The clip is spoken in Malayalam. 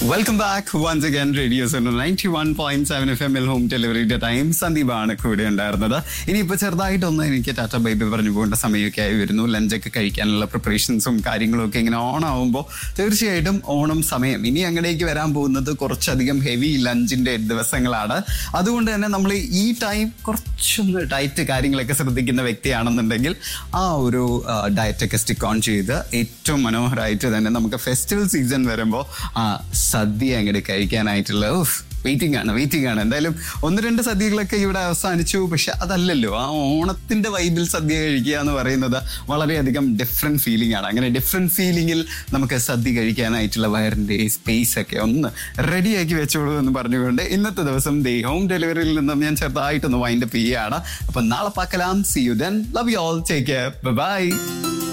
welcome back once again radio ninety one point seven F M L home ഡെലിവറിയുടെ ടൈം സന്ദീപാണ് കൂടെ ഉണ്ടായിരുന്നത് ഇനിയിപ്പോൾ ചെറുതായിട്ടൊന്ന് എനിക്ക് ടാറ്റ ബൈബി പറഞ്ഞു പോകേണ്ട സമയമൊക്കെ ആയി വരുന്നു ലഞ്ചൊക്കെ കഴിക്കാനുള്ള പ്രിപ്പറേഷൻസും കാര്യങ്ങളും ഒക്കെ ഇങ്ങനെ ഓൺ ആവുമ്പോൾ തീർച്ചയായിട്ടും ഓണം സമയം ഇനി അങ്ങടേക്ക് വരാൻ പോകുന്നത് കുറച്ചധികം ഹെവി ലഞ്ചിന്റെ ദിവസങ്ങളാണ് അതുകൊണ്ട് തന്നെ നമ്മൾ ഈ ടൈം കുറച്ചൊന്ന് ഡയറ്റ് കാര്യങ്ങളൊക്കെ ശ്രദ്ധിക്കുന്ന വ്യക്തിയാണെന്നുണ്ടെങ്കിൽ ആ ഒരു ഡയറ്റൊക്കെ സ്റ്റിക്ക് ഓൺ ചെയ്ത് ഏറ്റവും മനോഹരമായിട്ട് തന്നെ നമുക്ക് ഫെസ്റ്റിവൽ സീസൺ വരുമ്പോൾ ആ സദ്യ അങ്ങോട്ട് കഴിക്കാനായിട്ടുള്ള വെയിറ്റിംഗ് ആണ് വെയിറ്റിംഗ് ആണ് എന്തായാലും ഒന്ന് രണ്ട് സദ്യകളൊക്കെ ഇവിടെ അവസാനിച്ചു പക്ഷെ അതല്ലല്ലോ ആ ഓണത്തിന്റെ വൈബിൽ സദ്യ കഴിക്കുക എന്ന് പറയുന്നത് വളരെയധികം ഡിഫറെന്റ് ഫീലിംഗ് ആണ് അങ്ങനെ ഡിഫറെന്റ് ഫീലിംഗിൽ നമുക്ക് സദ്യ കഴിക്കാനായിട്ടുള്ള വയറിന്റെ സ്പേസ് ഒക്കെ ഒന്ന് റെഡിയാക്കി വെച്ചോളൂ എന്ന് പറഞ്ഞുകൊണ്ട് ഇന്നത്തെ ദിവസം ദേ ഹോം ഡെലിവറിയിൽ നിന്നും ഞാൻ ചെറുതായിട്ടൊന്ന് വൈൻഡപ്പ് ചെയ്യുകയാണ് അപ്പൊ നാളെ പാക്കലാം see you then love you all take care by